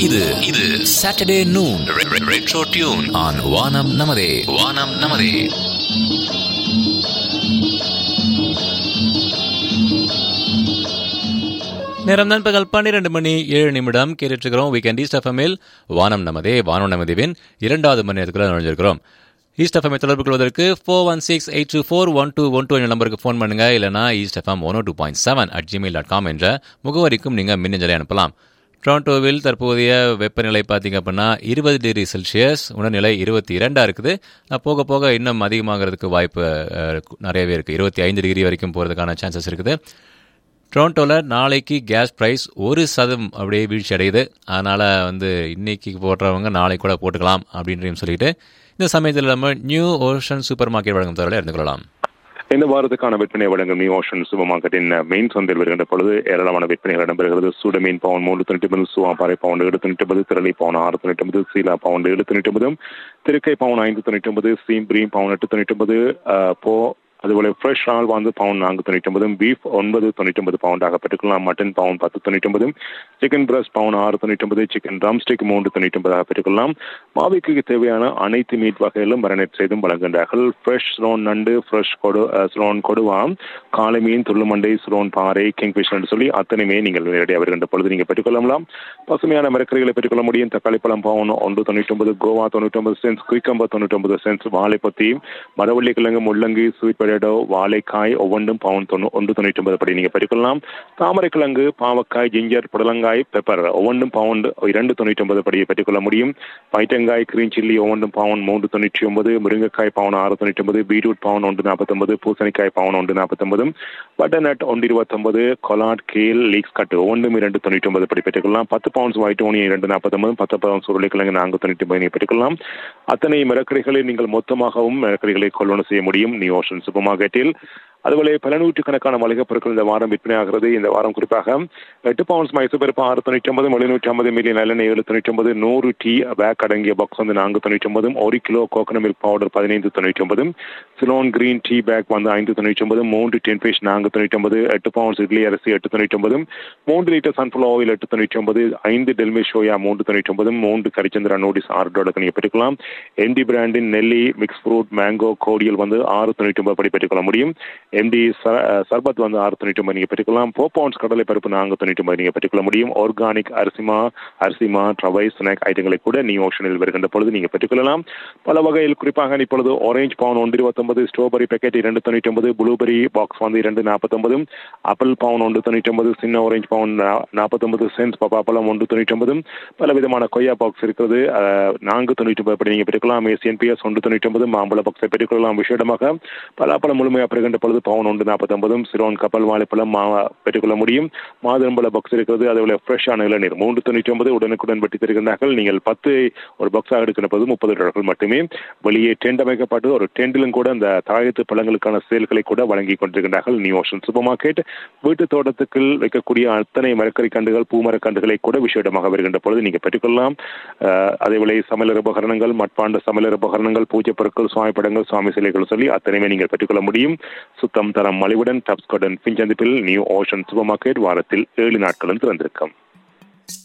இது இது Saturday noon retro tune on வானம் நமதே வானம் நமதே நேரம் நண்பகல் பன்னிரண்டு மணி ஏழு நிமிடம் கேட்டுருக்கிறோம் வீக்கெண்ட் ஈஸ்ட் எஃப்எம்மில் வானம் நமதே வானம் நமதேவின் இரண்டாவது மணி நேரத்தில் நுழைஞ்சிருக்கிறோம் ஈஸ்ட் எஃப்எம்ஐ தொடர்பு கொள்வதற்கு four one six eight two four one two one two என்ற நம்பருக்கு ஃபோன் பண்ணுங்க இல்லைனா East FM one two point seven at Gmail dot com என்ற முகவரிக்கும் நீங்கள் மின்னஞ்சலை அனுப்பலாம் டொரண்டோவில் தற்போதைய வெப்பநிலை பார்த்தீங்க அப்படின்னா இருபது டிகிரி செல்சியஸ் உணர்நிலை இருபத்தி இரண்டாக இருக்குது போக போக இன்னும் அதிகமாகிறதுக்கு வாய்ப்பு அஹ், நிறையவே இருக்குது இருபத்தி ஐந்து டிகிரி வரைக்கும் போகிறதுக்கான சான்சஸ் இருக்குது டொரண்டோவில் நாளைக்கு கேஸ் ப்ரைஸ் ஒரு சதம் அப்படியே வீழ்ச்சி அடையுது அதனால் வந்து இன்னைக்கு போடுறவங்க நாளைக்கு கூட போட்டுக்கலாம் அப்படின்றையும் சொல்லிட்டு இந்த சமயத்தில் நம்ம நியூ ஓஷன் சூப்பர் மார்க்கெட் வழங்கும் தரலை இருந்து கொள்ளலாம் இந்த வாரத்துக்கான விற்பனை வழங்கும் நியூ ஓஷன் சூப்பர் மார்க்கெட்டின் மெயின் சந்தையில் வருகின்ற பொழுது ஏராளமான விற்பனைகள் இடம்பெறுகிறது சூட மீன் பவுன் மூன்று தொண்ணூற்றி ஒன்பது சுவாப்பாறை பவுன் ஏழு தொண்ணூற்றி ஒன்பது திரளி பவுன் ஆறு தொண்ணூற்றி ஒன்பது சீலா பவுன் ஏழு தொண்ணூற்றி ஒன்பது திருக்கை பவுன் ஐந்து தொண்ணூற்றி ஒன்பது சீம் பிரீம் பவுன் எட்டு தொண்ணூற்றி ஒன்பது போ அதுபோல ஃப்ரெஷ் ஆல் வந்து பவுன் நான்கு தொண்ணூற்றி ஒன்பது பீஃப் ஒன்பது தொண்ணூற்றி ஒன்பது பவுண்டாக பெற்றுக்கொள்ளலாம் மட்டன் பவுன் பத்து தொண்ணூற்றி ஒன்பது சிக்கன் பிரஸ்ட் பவுன் ஆறு தொண்ணூற்றி ஒன்பது சிக்கன் ட்ரம்ஸ்டிக் மூன்று தொண்ணூற்றி ஒன்பதாக பெற்றுக்கொள்ளலாம் மாவிக்கு தேவையான அனைத்து மீட் வகைகளும் மரநெட் செய்தும் வழங்குகின்றார்கள் ஃப்ரெஷ் ஸ்ரோன் நண்டு ஃப்ரெஷ் கொடு ஸ்ரோன் கொடுவாம் காலை மீன் துள்ளுமண்டை ஸ்ரோன் பாறை கிங்ஃபிஷ் என்று சொல்லி அத்தனையுமே நீங்கள் நேரடியாக வருகின்ற பொழுது நீங்கள் பெற்றுக்கொள்ளலாம் பசுமையான மரக்கறிகளை பெற்றுக்கொள்ள முடியும் தக்காளி பழம் பவுன் ஒன்று தொண்ணூற்றி ஒன்பது கோவா தொண்ணூற்றி ஒன்பது சென்ஸ் குயிக்கம்பா தொண்ணூற்றி ஒன்பது சென்ஸ் வாழைப்பத்தி மரவள்ளி கிழங்கு முள்ளங்கி ஸ்வீட் பொட்டேட்டோ வாழைக்காய் ஒவ்வொன்றும் பவுன் தொண்ணூ ஒன்று தொண்ணூற்றி ஒன்பது படி நீங்கள் பெற்றுக்கொள்ளலாம் தாமரை கிழங்கு பாவக்காய் ஜிஞ்சர் புடலங்காய் பெப்பர் ஒவ்வொன்றும் பவுண்ட் இரண்டு தொண்ணூற்றி ஒன்பது படியை பெற்றுக்கொள்ள முடியும் பைட்டங்காய் கிரீன் சில்லி ஒவ்வொன்றும் பவுன் மூன்று தொண்ணூற்றி ஒன்பது முருங்கைக்காய் பவுன் ஆறு தொண்ணூற்றி ஒன்பது பீட்ரூட் பவுன் ஒன்று நாற்பத்தொன்பது பூசணிக்காய் பவுன் ஒன்று நாற்பத்தொன்பது பட்டர்நட் ஒன்று இருபத்தொன்பது கொலாட் கேல் லீக்ஸ் கட்டு ஒவ்வொன்றும் இரண்டு தொண்ணூற்றி ஒன்பது படி பெற்றுக்கொள்ளலாம் பத்து பவுன்ஸ் ஒயிட் ஓனியன் இரண்டு நாற்பத்தொன்பது பத்து பவுன்ஸ் உருளைக்கிழங்கு நான்கு தொண்ணூற்றி ஒன்பது நீங்கள் பெற்றுக்கொள்ளலாம் அத்தனை மிரக்கடைகளை நீங்கள் மொத்தமாகவும் மிரக்கடைகளை கொள்வன செய்ய முடியும் நியூ ஓஷன் சூப்பர் மார்க்கெட்டில் அதுபோல பல நூற்றுக்கணக்கான மளிகை பொருட்கள் இந்த வாரம் விற்பனையாகிறது இந்த வாரம் குறிப்பாக எட்டு பவுன்ஸ் மைசூர் பருப்பு ஆறு தொண்ணூற்றி ஒன்பது எழுநூற்றி ஐம்பது மில்லியன் நல்லெண்ணெய் ஏழு தொண்ணூற்றி ஒன்பது நூறு டீ பேக் அடங்கிய பாக்ஸ் வந்து நான்கு தொண்ணூற்றி ஒன்பதும் ஒரு கிலோ கோகனட் மில்க் பவுடர் பதினைந்து தொண்ணூற்றி ஒன்பதும் சிலோன் கிரீன் டீ பேக் வந்து ஐந்து தொண்ணூற்றி ஒன்பது மூன்று டென் ஃபிஷ் நான்கு தொண்ணூற்றி ஒன்பது எட்டு பவுன்ஸ் இட்லி அரிசி எட்டு தொண்ணூற்றி ஒன்பதும் மூன்று லிட்டர் சன்ஃப்ளவர் ஆயில் எட்டு தொண்ணூற்றி ஒன்பது ஐந்து டெல்மி சோயா மூன்று தொண்ணூற்றி ஒன்பதும் மூன்று கரிச்சந்திரா நோட்டீஸ் ஆறு டாலருக்கு நீங்கள் பெற்றுக்கலாம் எம்டி பிராண்டின் நெல்லி மிக்ஸ் ஃப்ரூட் மேங்கோ கோடியல் வந்து ஆறு தொண்ணூற்றி ஒன்பது படி பெற்றுக்கொள்ள முடியும் எம்டி சர்பத் வந்து ஆறு தொண்ணூற்றி ஒன்பது நீங்கள் பெற்றுக்கலாம் ஃபோர் பவுண்ட்ஸ் கடலை பருப்பு நான்கு தொண்ணூற்றி ஒன்பது நீங்கள் பெற்றுக்கொள்ள முடியும் ஆர்கானிக் அரிசிமா அரிசிமா ட்ரவை ஸ்நாக் ஐட்டங்களை கூட நீ ஓஷனில் வருகின்ற பொழுது நீங்கள் பெற்றுக்கொள்ளலாம் பல வகையில் குறிப்பாக இப்பொழுது ஆரஞ்சு பவுன் ஒன்று இருபத்தொன்பது ஸ்ட்ராபெரி பேக்கெட் இரண்டு தொண்ணூற்றி ஒன்பது ப்ளூபெரி பாக்ஸ் வந்து இரண்டு நாற்பத்தொன்பது ஆப்பிள் பவுன் ஒன்று தொண்ணூற்றி ஒன்பது சின்ன ஆரஞ்சு பவுன் நாற்பத்தொன்பது சென்ஸ் பப்பாப்பழம் ஒன்று தொண்ணூற்றி ஒன்பது பல விதமான கொய்யா பாக்ஸ் இருக்கிறது அஹ், நான்கு தொண்ணூற்றி ஒன்பது படி நீங்கள் பெற்றுக்கலாம் ஏசிஎன்பிஎஸ் ஒன்று தொண்ணூற்றி ஒன்பது மாம்பழ பாக்ஸை பெற்றுக்கொள்ளலாம் விசேடமாக பலாப்பழம் முழுமையாக பெறுகின்ற பொழுது பவுன் ஒன்று நாற்பத்தொன்பதும் சிரோன் கப்பல் வாழைப்பழம் மா பெற்றுக்கொள்ள முடியும் மாதுளம்பழ பாக்ஸ் இருக்கிறது அதுபோல ஃப்ரெஷ்ஷான இளநீர் மூன்று தொண்ணூற்றி ஒன்பது உடனுக்குடன் வெட்டி தருகின்றார்கள் நீங்கள் பத்து ஒரு பாக்ஸாக எடுக்கிற போது முப்பது டாலர்கள் மட்டுமே வெளியே டென்ட் அமைக்கப்பட்டு ஒரு டெண்டிலும் கூட அந்த தாயத்து பழங்களுக்கான சேல்களை கூட வழங்கி கொண்டிருக்கின்றார்கள் நியூ ஓஷன் சூப்பர் மார்க்கெட் வீட்டு தோட்டத்துக்குள் வைக்கக்கூடிய அத்தனை மரக்கறி கண்டுகள் பூமரக் கண்டுகளை கூட விசேடமாக வருகின்ற பொழுது நீங்கள் பெற்றுக்கொள்ளலாம் அஹ், அதேவேளை சமையலர் உபகரணங்கள் மட்பாண்ட சமையலர் உபகரணங்கள் பூஜை பொருட்கள் சுவாமி படங்கள் சுவாமி சிலைகள் சொல்லி அத்தனையுமே நீங்கள் பெற்றுக்கொள்ள முடியும் சுத்தம் தரம் மலிவுடன் டப்ஸ்கடன் பிஞ்சந்திப்பில் நியூ ஓஷன் சூப்பர் மார்க்கெட் வாரத்தில் ஏழு நாட்களும் திறந்திருக்கும்